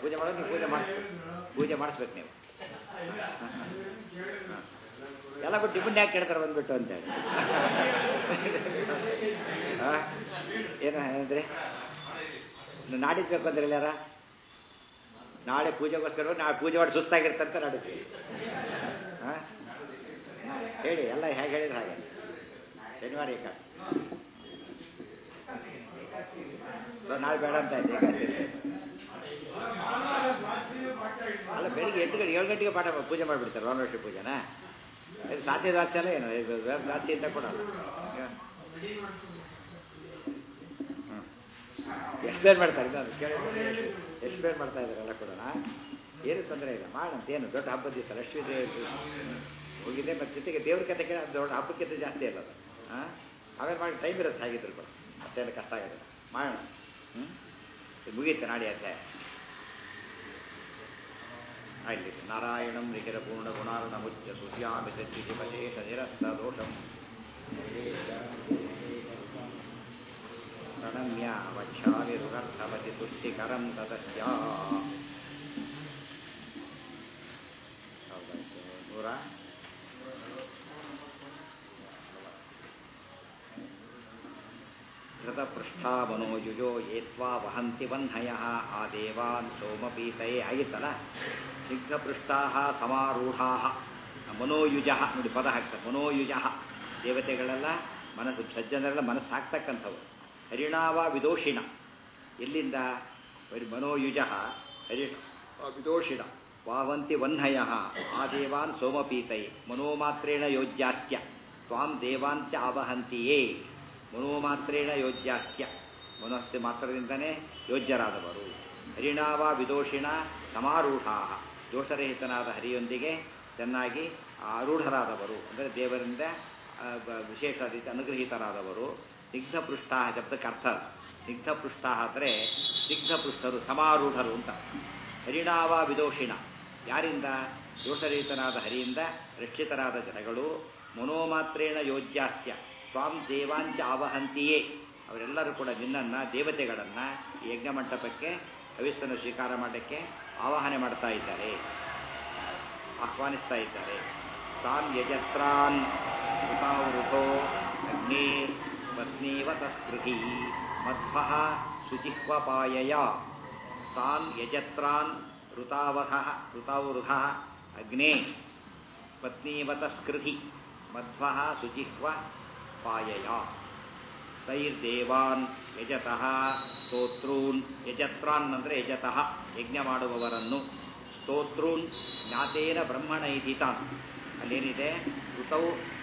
ಪೂಜೆ ಮಾಡೋದು ನೀವು ಪೂಜೆ ಮಾಡಿಸ್ಬೇಕು ಪೂಜೆ ಮಾಡಿಸ್ಬೇಕು ನೀವು ಎಲ್ಲ ಬಿಟ್ಟು ನಿಮ್ಮನ್ನ ಯಾಕೆ ಕೇಳ್ತಾರೆ ಬಂದ್ಬಿಟ್ಟು ಅಂತೇಳಿ ಆ? ಏನು ಅಂದರೆ ನಾಡಿದ್ದು ಬೇಕು ಅಂದ್ರೆ ಯಾರ ನಾಳೆ ಪೂಜೆಗೋಸ್ಕರ ನಾಳೆ ಪೂಜೆ ಮಾಡಿ ಸುಸ್ತಾಗಿರ್ತಂತ ನಾಡಿದ್ದು ಹಾಂ ಹೇಳಿ ಎಲ್ಲ ಹೇಗೆ ಹೇಳಿದ್ರೆ ಹಾಗೆ ಶನಿವಾರ ಏಕಾದಶಿ ಸೊ ನಾಳೆ ಬೇಡ ಅಂತ ಇದೆ ಏಕಾದಶಿ ಅಲ್ಲ ಬೆಳಿಗ್ಗೆ ಎಂಟು ಗಂಟೆ ಏಳು ಗಂಟೆಗೆ ಪಾಠ ಪೂಜೆ ಮಾಡಿಬಿಡ್ತಾರೆ ವನವರ್ಷಿ ಪೂಜೆನ ಇದು ಸಾಧ್ಯ ರಾತ್ರಿ ಅಲ್ಲ ಏನು ಇದು ರಾತ್ರಿ ಅಂತ ಕೊಡಲ್ಲ ಹ್ಮ್. ಎಷ್ಟು ಬೇರೆ ಮಾಡ್ತಾರೆ ಇದು ಕೇಳಿ ಎಷ್ಟು ಬೇರೆ ಮಾಡ್ತಾ ಇದ್ದಾರೆ ಎಲ್ಲ ಕೂಡ ಏನು ತೊಂದರೆ ಇಲ್ಲ ಮಾಡಂತ ಏನು ದೊಡ್ಡ ಹಬ್ಬದ ದಿವಸ ಲಕ್ಷ್ಮೀ ದೇವಿ ಹೋಗಿದೆ ಮತ್ತು ಜೊತೆಗೆ ದೇವ್ರ ಕತೆ ಕೇಳಿ ಅದು ದೊಡ್ಡ ಹಬ್ಬಕ್ಕಿಂತ ಜಾಸ್ತಿ ಅಲ್ಲ ಅದು ಹಾಂ ಆಮೇಲೆ ಮಾಡಿ ಟೈಮ್ ಇರುತ್ತೆ ಹಾಗಿದ್ರು ಕೂಡ ಮತ್ತೇನು ಕಷ್ಟ ಆಗೋದಿಲ್ಲ ಮಾಡೋಣ ಹ್ಞೂ ಮುಗೀತು ನಾಡಿ ಅಧ್ಯಾಯ ಅಲ್ಲಿ ನಾರಾಯಣಂ ನಿಖಿಲ ಪೂರ್ಣ ಗುಣಾರ್ಣ ಮುಚ್ಯ ಸೂರ್ಯಾಮಿತ ತ್ರಿಜಿಪಶೇಷ ನಿರಸ್ತ ದೋಷಂ ಪ್ರಣಮ್ಯ ವಕ್ಷ್ಯಾಮಿ ಋಗರ್ಥವತಿ ತುಷ್ಟಿಕರಂ ತದಸ್ಯ ಹೌದಾಯ್ತು ನೂರ ಧೃತಪೃಷ್ಠಾ ಮನೋಯುಜೋ ಏತ್ವಾ ವಹಂತಿ ವಹ್ನಯ ಆ ದೇವಾನ್ ಸೋಮಪೀತಯೇ ಆಯಿತಲ್ಲ ಸ್ನಿಗ್ಧಪೃಷ್ಠಾ ಸಮಾರೂಢಾ ಮನೋಯುಜ ನೋಡಿ ಪದ ಹಾಕ್ತಾರೆ ಮನೋಯುಜ ದೇವತೆಗಳೆಲ್ಲ ಮನಸ್ಸು ಸಜ್ಜನರೆಲ್ಲ ಮನಸ್ಸು ಹಾಕ್ತಕ್ಕಂಥವು ಹರಿಣಾವ ವಿದೋಷಿಣ ಎಲ್ಲಿಂದ ಬರೀ ಮನೋಯುಜ ಹರಿಣ ವಿದೋಷಿಣ ವಾವಂತಿ ವಹ್ನಯ ಆ ದೇವಾನ್ ಸೋಮಪೀತೈ ಮನೋಮಾತ್ರೇಣ ಯೋಜ್ಯಾಸ್ತ್ಯ ತ್ವಾಂ ದೇವಾಂಚ ಆವಹಂತಿಯೇ ಮನೋಮಾತ್ರೇಣ ಯೋಜ್ಯಾಸ್ತ್ಯ ಮನಸ್ಸು ಮಾತ್ರದಿಂದನೇ ಯೋಜ್ಯರಾದವರು ಹರಿಣಾವ ವಿದೋಷಿಣ ಸಮಾರೂಢಾ ದೋಷರಹಿತನಾದ ಹರಿಯೊಂದಿಗೆ ಚೆನ್ನಾಗಿ ಆರೂಢರಾದವರು ಅಂದರೆ ದೇವರಿಂದ ಆ, ಬ- ವಿಶೇಷ ರೀತಿ ಅನುಗ್ರಹಿತರಾದವರು ಸ್ನಿಗ್ಧಪೃಷ್ಠ ಶಬ್ದಕ್ಕೆ ಅರ್ಥ ಸ್ನಿಗ್ಧಪೃಷ್ಠ ಅಂದರೆ ಸ್ನಿಗ್ಧಪೃಷ್ಠರು ಸಮಾರೂಢರು ಅಂತ ಹರಿಣಾವ ವಿದೋಷಿಣ ಯಾರಿಂದ ದೋಷರಹಿತನಾದ ಹರಿಯಿಂದ ರಕ್ಷಿತರಾದ ಜನಗಳು ಮನೋಮಾತ್ರೇಣ ಯೋಜ್ಯಾಸ್ತ್ಯ ತ್ವಾಂ ದೇವಾಂಚ ಆವಹಂತಿಯೇ ಅವರೆಲ್ಲರೂ ಕೂಡ ನಿನ್ನನ್ನು ದೇವತೆಗಳನ್ನು ಈ ಯಜ್ಞ ಮಂಟಪಕ್ಕೆ ಹವಿಸ್ಸನ್ನು ಸ್ವೀಕಾರ ಮಾಡಲಿಕ್ಕೆ ಆವಾಹನೆ ಮಾಡ್ತಾ ಇದ್ದಾರೆ ಆಹ್ವಾನಿಸ್ತಾ ಇದ್ದಾರೆ ತಾನ್ ಯಜತ್ರಾನ್ ಋತಾವೃತೋ ಅಗ್ನಿ ಪತ್ನೀವತಸ್ಪೃಹಿ ಮಧ್ವ ಶುಚಿಹ್ವಪಾಯಯ ತಾನ್ ಯಜತ್ರಾನ್ ಋತಾವಹ ಋತಾವೃಧ ಅಗ್ನೇ ಪತ್ನೀವತಸ್ಕೃಹಿ ಮಧ್ವ ಶುಚಿಹ್ವ ಪಾಯಯ ತೈರ್ದೇವಾನ್ ಯಜತಃ ಸ್ತೋತ್ರೂನ್ ಯಜತ್ರಾನ್ ಅಂದರೆ ಯಜತಃ ಯಜ್ಞ ಮಾಡುವವರನ್ನು ಸ್ತೋತ್ರೂನ್ ಜ್ಞಾತೇನ ಬ್ರಹ್ಮಣ ಇದಿತಾನ್ ಅಲ್ಲೇನಿದೆ ಋತೌ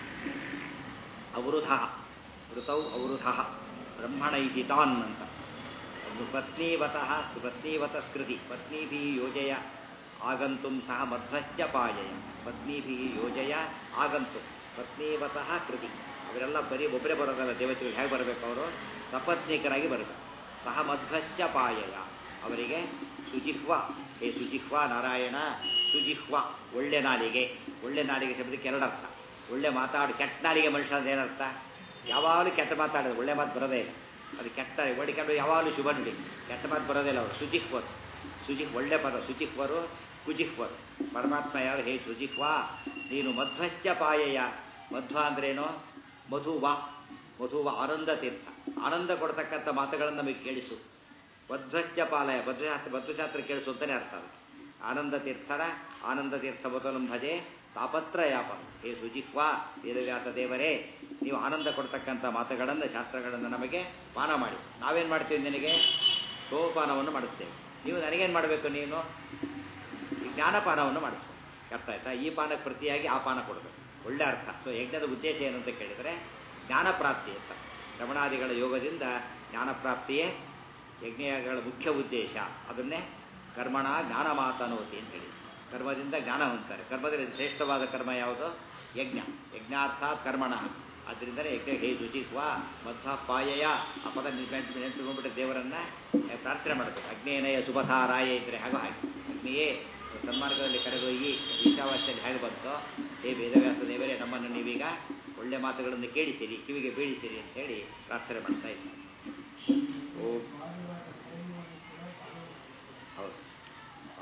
ಅವೃಧ ಋತೌ ಅವೃಧ ಬ್ರಹ್ಮಣ ಇದಿತಾನ್ ಅಂತ ಒಂದು ಪತ್ನೀವತಃ ಪತ್ನೀವತ ಸ್ಕೃತಿ ಪತ್ನೀಭಿ ಯೋಜಯ ಆಗಂತುಂ ಸಹ ಮಧ್ವಶ್ಚ ಪಾಯಯ ಪತ್ನೀಭಿ ಯೋಜಯ ಆಗಂತು ಪತ್ನೀವತಃ ಕೃತಿ ಅವರೆಲ್ಲ ಬರೀ ಒಬ್ಬರೇ ಬರೋದಲ್ಲ ದೇವತೆಗಳು ಹೇಗೆ ಬರಬೇಕು ಅವರು ಸಪತ್ನಿಕರಾಗಿ ಬರಬೇಕು ಸಹ ಮಧ್ವಶ್ಚ ಪಾಯಯ ಅವರಿಗೆ ಸುಜಿಹ್ವ ಹೇ ಸುಜಿಹ್ವ ನಾರಾಯಣ ಸುಜಿಹ್ವ ಒಳ್ಳೆ ನಾಲಿಗೆ ಒಳ್ಳೆ ನಾಲಿಗೆ ಶಬ್ದಕ್ಕೆ ಎರಡು ಅರ್ಥ ಒಳ್ಳೆ ಮಾತಾಡು ಕೆಟ್ಟ ನಾಲಿಗೆ ಮನುಷ್ಯ ಅಂದ್ರೆ ಏನರ್ಥ ಯಾವಾಗಲೂ ಕೆಟ್ಟ ಮಾತಾಡೋದು ಒಳ್ಳೆ ಮಾತು ಬರೋದೇ ಇಲ್ಲ ಅದು ಕೆಟ್ಟ ಓಡಿಕೊಂಡು ಯಾವಾಗಲೂ ಶುಭ ನುಡಿ ಕೆಟ್ಟ ಮಾತು ಬರೋದೇ ಇಲ್ಲ ಅವರು ಸುಜಿಹ್ವರು ಸುಜಿ ಒಳ್ಳೆ ಪದ ಶುಚಿಹ್ವರು ಕುಜಿಹ್ವರು ಪರಮಾತ್ಮ ಯಾರು ಹೇ ಶುಚಿಹ್ವ ನೀನು ಮಧ್ವಶ್ಚ ಪಾಯಯ ಮಧ್ವ ಅಂದ್ರೇನು ಮಧುವ ಮಧುವ ಆನಂದ ತೀರ್ಥ ಆನಂದ ಕೊಡ್ತಕ್ಕಂಥ ಮಾತುಗಳನ್ನು ನಮಗೆ ಕೇಳಿಸು ಮಧ್ವಶ್ಚ ಪಾಲಯ ಮಧ್ವಶಾಸ್ತ್ರ ಮಧ್ವಶಾಸ್ತ್ರ ಕೇಳಿಸು ಅಂತಲೇ ಅರ್ಥ ಅದು ಆನಂದ ತೀರ್ಥರ ಆನಂದ ತೀರ್ಥ ಬದಲಂ ಭಜೆ ತಾಪತ್ರಯಾಪ ಹೇ ಸುಜಿಹ್ವ ವೇದವ್ಯಾಸ ದೇವರೇ ನೀವು ಆನಂದ ಕೊಡ್ತಕ್ಕಂಥ ಮಾತುಗಳನ್ನು ಶಾಸ್ತ್ರಗಳನ್ನು ನಮಗೆ ಪಾನ ಮಾಡಿ ನಾವೇನು ಮಾಡ್ತೀವಿ ನಿನಗೆ ಸೋಪಾನವನ್ನು ಮಾಡಿಸ್ತೇವೆ ನೀವು ನನಗೇನು ಮಾಡಬೇಕು ನೀನು ಈ ಜ್ಞಾನಪಾನವನ್ನು ಮಾಡಿಸ್ಬೇಕು ಅರ್ಥ ಆಯ್ತಾ ಈ ಪಾನಕ್ಕೆ ಪ್ರತಿಯಾಗಿ ಆ ಪಾನ ಕೊಡಬೇಕು ಒಳ್ಳೆ ಅರ್ಥ ಸೊ ಯಜ್ಞದ ಉದ್ದೇಶ ಏನು ಅಂತ ಕೇಳಿದರೆ ಜ್ಞಾನ ಪ್ರಾಪ್ತಿ ಅಂತ ಶ್ರವಣಾದಿಗಳ ಯೋಗದಿಂದ ಜ್ಞಾನ ಪ್ರಾಪ್ತಿಯೇ ಯಜ್ಞಗಳ ಮುಖ್ಯ ಉದ್ದೇಶ ಅದನ್ನೇ ಕರ್ಮಣ ಜ್ಞಾನ ಮಾತನೋತಿ ಅಂತ ಹೇಳಿ ಕರ್ಮದಿಂದ ಜ್ಞಾನ ಹೊಂದ್ತಾರೆ ಕರ್ಮದಲ್ಲಿ ಶ್ರೇಷ್ಠವಾದ ಕರ್ಮ ಯಾವುದು ಯಜ್ಞ ಯಜ್ಞಾರ್ಥಾತ್ ಕರ್ಮಣ ಅದರಿಂದಲೇ ಯಜ್ಞ ಹೇ ಶುಚಿತ್ವ ಮಧ್ವ ಪಾಯಯ ಆ ಪದ ನೆನಪು ನೆನಪಿಕೊಂಡ್ಬಿಟ್ಟು ದೇವರನ್ನ ಪ್ರಾರ್ಥನೆ ಮಾಡಬೇಕು ಅಗ್ನೇನಯ ಸುಭಧಾರಾಯ ಇದ್ರೆ ಹಾಗೂ ಹಾಗೆ ಅಗ್ನಿಯೇ ಸನ್ಮಾರ್ಗದಲ್ಲಿ ಕರೆದೊಯ್ಯಿ ಈಶಾವಾಸ್ಯದಲ್ಲಿ ಹೇಗೆ ಬಂತೋ ಹೇ ವೇದವ್ಯಾಸ ದೇವರೇ ನಮ್ಮನ್ನು ನೀವೀಗ ಒಳ್ಳೆ ಮಾತುಗಳನ್ನು ಕೇಳಿಸಿರಿ ಕಿವಿಗೆ ಬೀಳಿಸಿರಿ ಅಂತ ಹೇಳಿ ಪ್ರಾರ್ಥನೆ ಮಾಡ್ತಾ ಇದ್ದಾರೆ ಓಂ ಹೌದು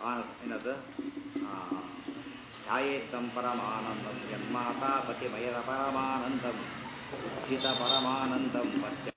ಆ ಏನದು ಧ್ಯಾಯೇತ್ತಂ ಪರಮಾನಂದಂ ಯನ್ಮಾತಾ ಪತಿಮಯದ ಪರಮಾನಂದಂ ಸ್ಥಿತ ಪರಮಾನಂದಂ ಪತ್ಯ